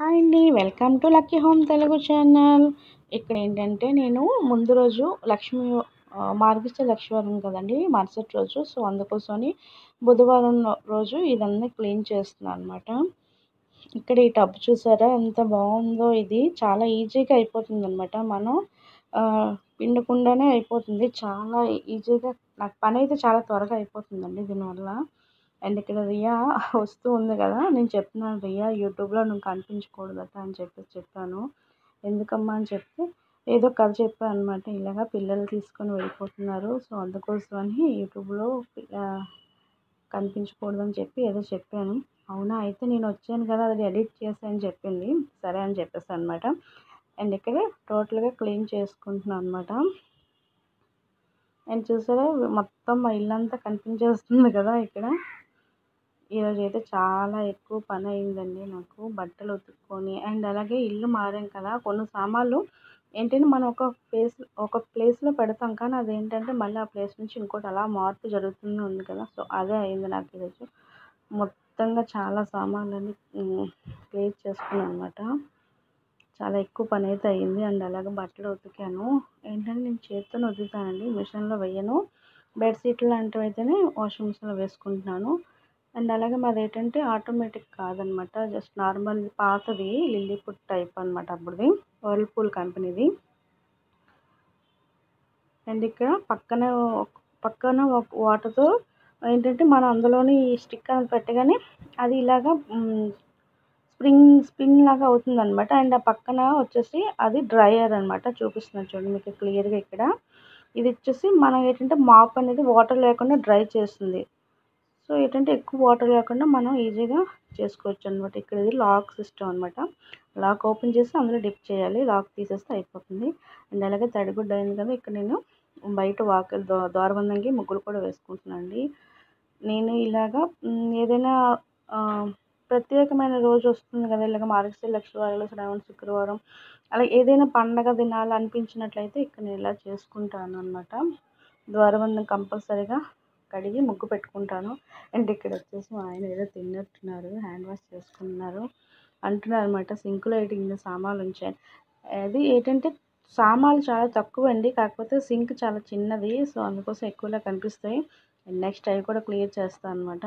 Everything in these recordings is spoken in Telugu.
హాయ్ అండి welcome to lucky home Telugu channel ఇక్కడ ఏంటంటే నేను ముందు రోజు లక్ష్మి ఆ, మార్గశిర లక్ష్మీవారం కదండి మరుసటి రోజు సో అందుకోసమని బుధవారం రోజు ఇదన్నీ క్లీన్ చేస్తున్నాను అనమాట ఇక్కడ ఈ టబ్ చూసారా ఎంత బాగుందో ఇది చాలా ఈజీగా అయిపోతుంది అనమాట మనం ఆ, పిండకుండానే అయిపోతుంది చాలా ఈజీగా నాకు పని అయితే చాలా త్వరగా అయిపోతుందండి దీనివల్ల అండ్ ఇక్కడ రియా వస్తూ ఉంది కదా నేను చెప్తున్నాను రియా యూట్యూబ్లో నువ్వు కనిపించకూడదట అని చెప్పేసి చెప్పాను ఎందుకమ్మా అని చెప్తే ఏదో కథ చెప్పాను అనమాట ఇలాగా పిల్లలు తీసుకొని వెళ్ళిపోతున్నారు సో అందుకోసమని యూట్యూబ్లో ఆ, కనిపించకూడదని చెప్పి ఏదో చెప్పాను అవునా అయితే నేను వచ్చాను కదా అది ఎడిట్ చేసి అని చెప్పింది సరే అని చెప్పేసి అనమాట అండ్ ఇక్కడ టోటల్గా క్లీన్ చేసుకుంటున్నాను అనమాట అండ్ చూసారా మొత్తం మా ఇల్లంతా కనిపించేస్తుంది కదా ఇక్కడ ఈరోజు అయితే చాలా ఎక్కువ పని అయిందండి నాకు బట్టలు ఉతుక్కొని అండ్ అలాగే ఇల్లు మారాం కదా కొన్ని సామాన్లు ఏంటంటే మనం ఒక ప్లేస్ ఒక ప్లేస్లో పెడతాం కానీ అదేంటంటే మళ్ళీ ఆ ప్లేస్ నుంచి ఇంకోటి అలా మార్పు జరుగుతూనే ఉంది కదా సో అదే అయింది నాకు ఈరోజు మొత్తంగా చాలా సామాన్లన్నీ క్లియర్ చేసుకున్నాను అనమాట చాలా ఎక్కువ పని అయితే అయింది అండ్ అలాగే బట్టలు ఉతికాను ఏంటంటే నేను చేతితో ఉతుకుతానండి మిషన్లో వేయను బెడ్షీట్లు లాంటివి అయితేనే వాషింగ్ మిషన్లో వేసుకుంటున్నాను అండ్ అలాగే మాది ఏంటంటే ఆటోమేటిక్ కాదనమాట జస్ట్ నార్మల్ పాతది లిల్లీపుట్ టైప్ అనమాట అప్పుడుది వర్ల్పూల్ కంపెనీది అండ్ ఇక్కడ పక్కన పక్కన వాటర్తో ఏంటంటే మనం అందులోని స్టిక్ అనేది పెట్టగానే అది ఇలాగా స్ప్రింగ్ స్ప్రింగ్ లాగా అవుతుంది అనమాట అండ్ ఆ పక్కన వచ్చేసి అది డ్రైయర్ అనమాట చూపిస్తున్నాను చూడండి మీకు క్లియర్గా ఇక్కడ ఇది వచ్చేసి మనం ఏంటంటే మాప్ అనేది వాటర్ లేకుండా డ్రై చేస్తుంది సో ఏంటంటే ఎక్కువ వాటర్ లేకుండా మనం ఈజీగా చేసుకోవచ్చు అనమాట ఇక్కడ ఇది లాక్ సిస్టమ్ అనమాట లాక్ ఓపెన్ చేసి అందులో డిప్ చేయాలి లాక్ తీసేస్తే అయిపోతుంది అండ్ అలాగే తడిగుడ్డ అయింది కదా ఇక్కడ నేను బయట వాక ద్వారబంధంకి ముగ్గులు కూడా వేసుకుంటున్నాను అండి నేను ఇలాగా ఏదైనా ప్రత్యేకమైన రోజు వస్తుంది కదా ఇలాగ మార్గశిర లక్ష్మీవారాలు శ్రావణ శుక్రవారం అలా ఏదైనా పండగ దినాలు అనిపించినట్లయితే ఇక్కడ నేను ఇలా చేసుకుంటాను అనమాట ద్వారబంధం కంపల్సరీగా కడిగి ముగ్గు పెట్టుకుంటాను అండ్ ఇక్కడ వచ్చేసి మా ఆయన ఏదో తిన్నట్టున్నారు హ్యాండ్ వాష్ చేసుకుంటున్నారు అంటున్నారు అనమాట సింక్లో ఏంటి ఇన్ని సామాన్లు ఉంచాయి అది ఏంటంటే సామాన్లు చాలా తక్కువ అండి కాకపోతే సింక్ చాలా చిన్నది సో అందుకోసం ఎక్కువలా కనిపిస్తాయి అండ్ నెక్స్ట్ అవి కూడా క్లియర్ చేస్తాను అనమాట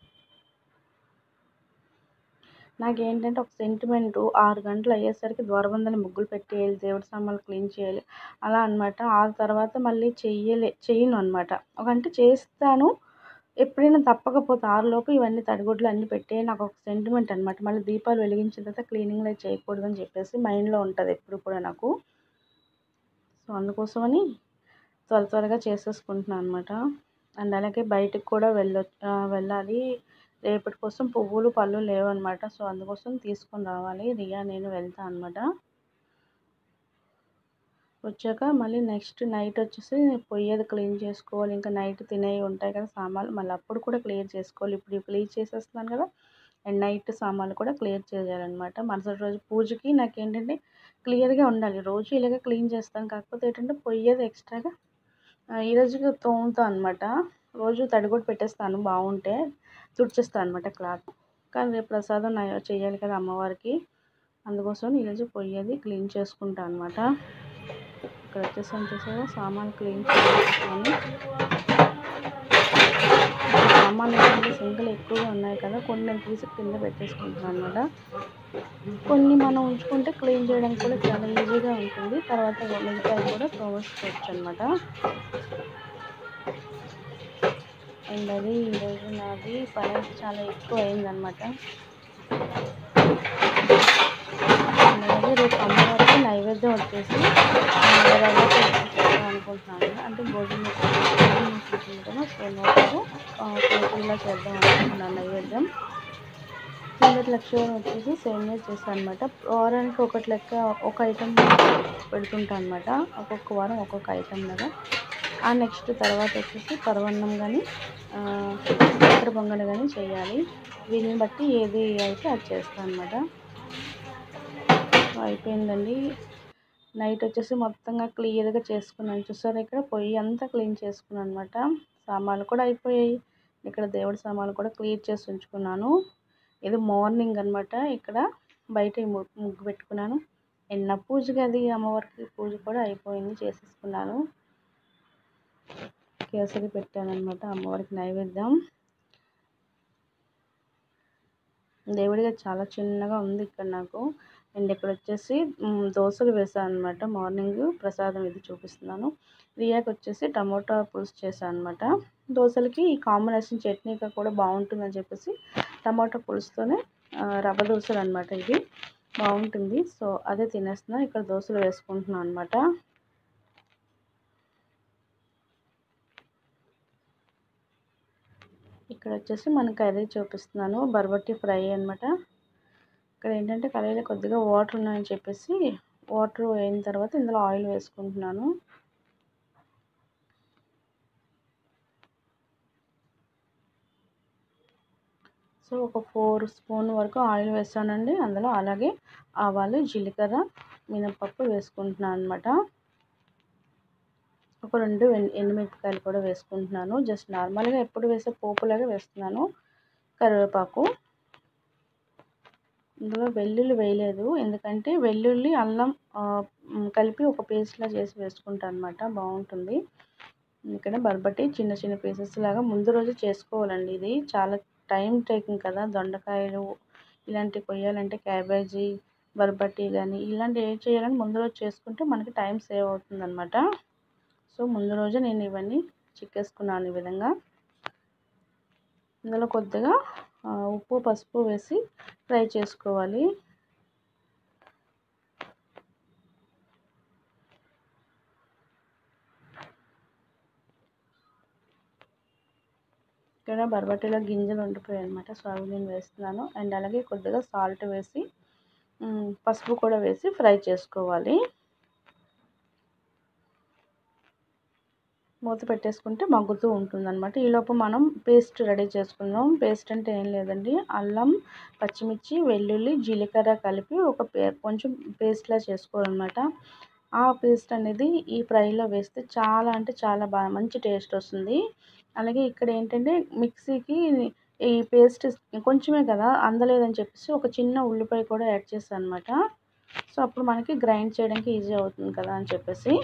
నాకేంటంటే ఒక సెంటిమెంటు ఆరు గంటలు అయ్యేసరికి ద్వారబంధాన్ని ముగ్గులు పెట్టేయాలి దేవుడి సామాన్లు క్లీన్ చేయాలి అలా అనమాట ఆ తర్వాత మళ్ళీ చెయ్యలే చెయ్యను అనమాట ఒకంటే చేస్తాను ఎప్పుడైనా తప్పకపోతే ఆరులోపు ఇవన్నీ తడిగుడ్లు అన్నీ పెట్టే నాకు ఒక సెంటిమెంట్ అనమాట మళ్ళీ దీపాలు వెలిగించిన తర్వాత క్లీనింగ్లో చేయకూడదని చెప్పేసి మైండ్లో ఉంటుంది ఎప్పుడు కూడా నాకు సో అందుకోసమని త్వర త్వరగా చేసేసుకుంటున్నాను అనమాట అండ్ అలాగే బయటకు కూడా వెళ్ళ వెళ్ళాలి రేపటి కోసం పువ్వులు పళ్ళు లేవన్నమాట సో అందుకోసం తీసుకొని రావాలి రియా నేను వెళ్తా అనమాట వచ్చాక మళ్ళీ నెక్స్ట్ నైట్ వచ్చేసి పొయ్యేది క్లీన్ చేసుకోవాలి ఇంకా నైట్ తినేవి ఉంటాయి కదా సామాన్లు మళ్ళీ అప్పుడు కూడా క్లియర్ చేసుకోవాలి ఇప్పుడు క్లియర్ చేసేస్తున్నాను కదా అండ్ నైట్ సామాన్లు కూడా క్లియర్ చేయాలన్నమాట మరుసటి రోజు పూజకి నాకు ఏంటంటే క్లియర్గా ఉండాలి రోజు ఇలాగ క్లీన్ చేస్తాను కాకపోతే ఏంటంటే పొయ్యేది ఎక్స్ట్రాగా ఈరోజు తోముతాను అనమాట రోజు తడిగుడ్డు పెట్టేస్తాను బాగుంటే తుడిచేస్తాను అనమాట క్లాత్ కానీ రేపు ప్రసాదం చేయాలి కదా అమ్మవారికి అందుకోసం ఈరోజు పొయ్యేది క్లీన్ చేసుకుంటాను అనమాట ఇక్కడ వచ్చేసాను చూసారా సామాన్ క్లీన్ చేసుకొని సామాన్లు ఏంటంటే సింకులు ఎక్కువగా ఉన్నాయి కదా కొన్ని నేను తీసి కింద పెట్టేసుకుంటున్నాను అనమాట కొన్ని మనం ఉంచుకుంటే క్లీన్ చేయడానికి కూడా చాలా ఈజీగా ఉంటుంది తర్వాత మిగతావి కూడా తోమేసుకోవచ్చు అనమాట అండ్ అది ఈరోజు నాది పని చాలా ఎక్కువ అయిందనమాట అలాగే రేపు అమ్మవారికి నైవేద్యం వచ్చేసి రవ్వ చేద్దాం అనుకుంటున్నాను అంటే గోధుమ ఉంటుంది కదా సో నోట్లో కేజీలా చేద్దాం అనుకుంటున్నాను నైవేద్యం కిందటి లక్ష్యం వచ్చేసి సేమియా చేస్తాను అనమాట వారానికి ఒకటి లెక్క ఒక ఐటెం పెడుతుంటాను అనమాట ఒక్కొక్క వారం ఒక్కొక్క ఐటెం లాగా ఆ నెక్స్ట్ తర్వాత వచ్చేసి పరవన్నం కానీ చక్కెర పొంగల్ కానీ చేయాలి వీళ్ళని బట్టి ఏది అయితే అది చేస్తాను అనమాట అయిపోయిందండి నైట్ వచ్చేసి మొత్తంగా క్లియర్గా చేసుకున్నాను చూసారా ఇక్కడ పొయ్యి అంతా క్లీన్ చేసుకున్నాను అనమాట సామాన్లు కూడా అయిపోయాయి ఇక్కడ దేవుడి సామాన్లు కూడా క్లియర్ చేసి ఉంచుకున్నాను ఇది మార్నింగ్ అనమాట ఇక్కడ బయట ఈ ము- ముగ్గు పెట్టుకున్నాను ఎన్న పూజ గది అమ్మవారికి పూజ కూడా అయిపోయింది చేసేసుకున్నాను కేసరి పెట్టాను అనమాట అమ్మవారికి నైవేద్యం దేవుడిగా చాలా చిన్నగా ఉంది ఇక్కడ నాకు అండ్ ఇక్కడ వచ్చేసి మ్, దోశలు వేసాను అనమాట మార్నింగ్ ప్రసాదం ఇది చూపిస్తున్నాను రియాకి వచ్చేసి టమోటా పులుసు చేశాను అనమాట దోశలకి ఈ కాంబినేషన్ చట్నీగా కూడా బాగుంటుందని చెప్పేసి టమాటా పులుసుతోనే ఆ, రవ్వ దోశలు అనమాట ఇది బాగుంటుంది సో అదే తినేస్తున్నా ఇక్కడ దోశలు వేసుకుంటున్నాను అనమాట ఇక్కడ వచ్చేసి మన కర్రీ చూపిస్తున్నాను బర్బట్టి ఫ్రై అనమాట ఇక్కడ ఏంటంటే కర్రీలో కొద్దిగా వాటర్ ఉన్నాయని చెప్పేసి వాటర్ అయిన తర్వాత ఇందులో ఆయిల్ వేసుకుంటున్నాను సో ఒక ఫోర్ స్పూన్ వరకు ఆయిల్ వేసానండి అందులో అలాగే ఆవాలు జీలకర్ర మినపప్పు వేసుకుంటున్నాను అనమాట ఒక రెండు ఎన్- ఎండుమిరపకాయలు కూడా వేసుకుంటున్నాను జస్ట్ నార్మల్గా ఎప్పుడు వేసే పోపులాగా వేస్తున్నాను కరివేపాకు ఇందులో వెల్లుల్లి వేయలేదు ఎందుకంటే వెల్లుల్లి అల్లం ఆ, మ్, కలిపి ఒక పేస్ట్లా చేసి వేసుకుంటాను అనమాట బాగుంటుంది ఇక్కడ బర్బటి చిన్న చిన్న పీసెస్ లాగా ముందు రోజు చేసుకోవాలండి ఇది చాలా టైం టేకింగ్ కదా దొండకాయలు ఇలాంటివి కొయ్యాలంటే క్యాబేజీ బర్బటి కానీ ఇలాంటివి ఏం చేయాలని ముందు రోజు చేసుకుంటే మనకి టైం సేవ్ అవుతుంది అనమాట సో ముందు రోజు నేను ఇవన్నీ చిక్కేసుకున్నాను ఈ విధంగా ఇందులో కొద్దిగా ఆ, ఉప్పు పసుపు వేసి ఫ్రై చేసుకోవాలి ఇక్కడ బర్బటీలో గింజలు ఉండిపోయాయి అనమాట సో అవి నేను వేస్తున్నాను అండ్ అలాగే కొద్దిగా సాల్ట్ వేసి మ్, పసుపు కూడా వేసి ఫ్రై చేసుకోవాలి మూత పెట్టేసుకుంటే మగ్గుతూ ఉంటుంది అనమాట ఈలోపు మనం పేస్ట్ రెడీ చేసుకుందాం పేస్ట్ అంటే ఏం లేదండి అల్లం పచ్చిమిర్చి వెల్లుల్లి జీలకర్ర కలిపి ఒక పే కొంచెం పేస్ట్లా చేసుకోవాలన్నమాట ఆ పేస్ట్ అనేది ఈ ఫ్రైలో వేస్తే చాలా అంటే చాలా బాగా మంచి టేస్ట్ వస్తుంది అలాగే ఇక్కడ ఏంటంటే మిక్సీకి ఈ పేస్ట్ కొంచెమే కదా అందలేదని చెప్పేసి ఒక చిన్న ఉల్లిపాయ కూడా యాడ్ చేస్తాను అనమాట సో అప్పుడు మనకి గ్రైండ్ చేయడానికి ఈజీ అవుతుంది కదా అని చెప్పేసి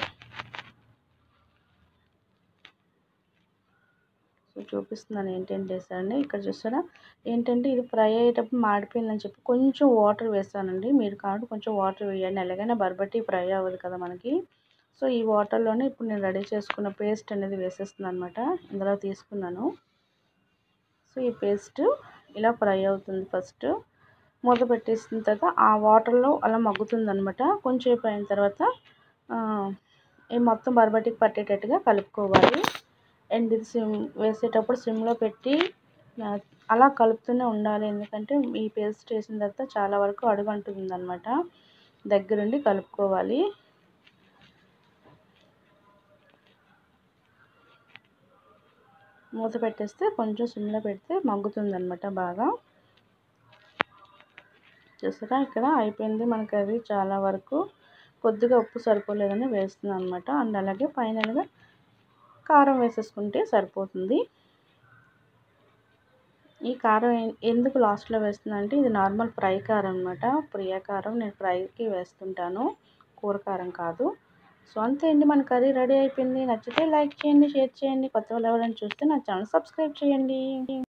సో చూపిస్తున్నాను ఏంటంటే వేసానండి ఇక్కడ చూసారా ఏంటంటే ఇది ఫ్రై అయ్యేటప్పుడు మాడిపోయిందని చెప్పి కొంచెం వాటర్ వేసానండి మీరు కాబట్టి కొంచెం వాటర్ వేయండి ఎలాగైనా బర్బట్టి ఫ్రై అవ్వదు కదా మనకి సో ఈ వాటర్లోనే ఇప్పుడు నేను రెడీ చేసుకున్న పేస్ట్ అనేది వేసేస్తున్నాను అనమాట ఇందులో తీసుకున్నాను సో ఈ పేస్ట్ ఇలా ఫ్రై అవుతుంది ఫస్ట్ మూత పెట్టేసిన తర్వాత ఆ వాటర్లో అలా మగ్గుతుంది అనమాట కొంచెంసేపు అయిన తర్వాత ఆ, ఈ మొత్తం బర్బటికి పట్టేటట్టుగా కలుపుకోవాలి అండ్ ఇది సిమ్ వేసేటప్పుడు సిమ్లో పెట్టి ఆ, అలా కలుపుతూనే ఉండాలి ఎందుకంటే ఈ పేస్ట్ వేసిన తర్వాత చాలా వరకు అడుగంటుంది అనమాట దగ్గరుండి కలుపుకోవాలి మూత పెట్టేస్తే కొంచెం సిమ్లో పెడితే మగ్గుతుంది అనమాట బాగా చూసారా ఇక్కడ అయిపోయింది మనకి అది చాలా వరకు కొద్దిగా ఉప్పు సరిపోలేదని వేస్తున్నాను అనమాట అండ్ అలాగే ఫైనల్గా కారం వేసేసుకుంటే సరిపోతుంది ఈ కారం ఎ- ఎందుకు లాస్ట్లో వేస్తున్నా అంటే ఇది నార్మల్ ఫ్రై కారం అనమాట ప్రియా కారం నేను ఫ్రైకి వేస్తుంటాను కూర కారం కాదు సో అంతే అండి మన కర్రీ రెడీ అయిపోయింది నచ్చితే లైక్ చేయండి షేర్ చేయండి కొత్త వాళ్ళు ఎవరైనా చూస్తే నా ఛానల్ సబ్స్క్రైబ్ చేయండి